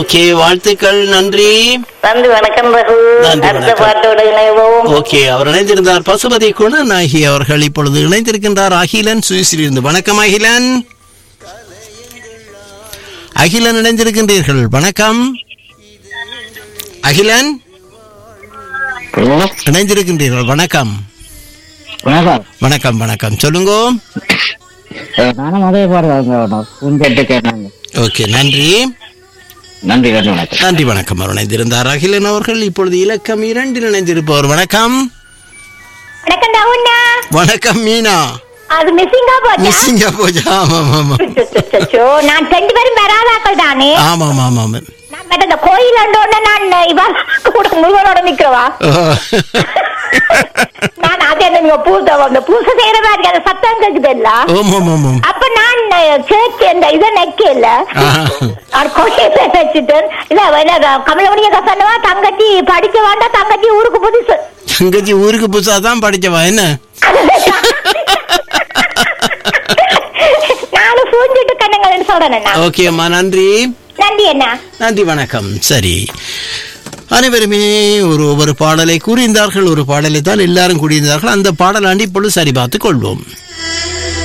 Okay வாழ்த்துக்கள் நன்றி நன்றி வணக்கம் ரகு நன்றி, அடுத்த வணக்கம். பாட்டோட இணைவோம் ஓகே அவர் இணைந்திருந்தார் பசுபதி குணன் ஆகிய அவர்கள் இப்பொழுது இணைந்திருக்கின்றார் அகிலன் சுவிஸில் இருந்து வணக்கம் அகிலன் அகிலன் இணைந்திருக்கின்றீர்கள் வணக்கம் அகிலன் ஹலோ இணைந்திருக்கின்றீர்கள் வணக்கம் வணக்கம் வணக்கம் வணக்கம் சொல்லுங்க அஹ் நானும் அதே பாடுறேன் உங்கள்கிட்ட கேட்டாங்க ஓகே நன்றி நன்றி நன்றி வணக்கம் நன்றி வணக்கம் அவர் இணைந்திருந்தார் அகிலன் அவர்கள் இப்பொழுது இலக்கம் இரண்டில் இணைந்திருப்பவர் வணக்கம் வணக்கம் டவுன்னா வணக்கம் மீனா அது மிஸ்ஸிங்கா போச்சா மிஸ்ஸிங்கா போச்சா ஆமாம் ஆமாம் அச்சச்சோ, நான் ரெண்டு பேரும் வராதாக்கள் தானே ஆமாம் ஆமாம் நான் மற்ற இந்த கோயில் உடனே நான் இவா கூட முருகனோட நிக்கிறவா ஓ. நான் அது என்ன நீங்க பூசை அந்த பூசை செய்யற மாதிரி அந்த சத்தம் கேக்குது இல்ல ஆமாம் ஆமாம் அப்ப நான் சேர்த்து இந்த இதை நெக்கல ஆஹா. அவர் கோயில வச்சுட்டு இல்ல என்ன கமலமணிய சொன்னவா தங்கச்சி படிக்க வேண்டாம் தங்கச்சி ஊருக்கு புதுசு தங்கச்சி ஊருக்கு புதுசா தான் படிச்சவா என்ன நானும் சூழ்ந்துட்டு கண்ணுங்கள்னு சொல்றேன் நான் ஓகே அம்மா நன்றி நன்றி என்ன நன்றி வணக்கம் சரி அனைவருமே ஒரு ஒவ்வொரு பாடலை கூறியிருந்தார்கள் ஒரு பாடலை தான் எல்லாரும் கூறியிருந்தார்கள் அந்த பாடலாண்டி இப்பொழுது சரி பார்த்துக் கொள்வோம்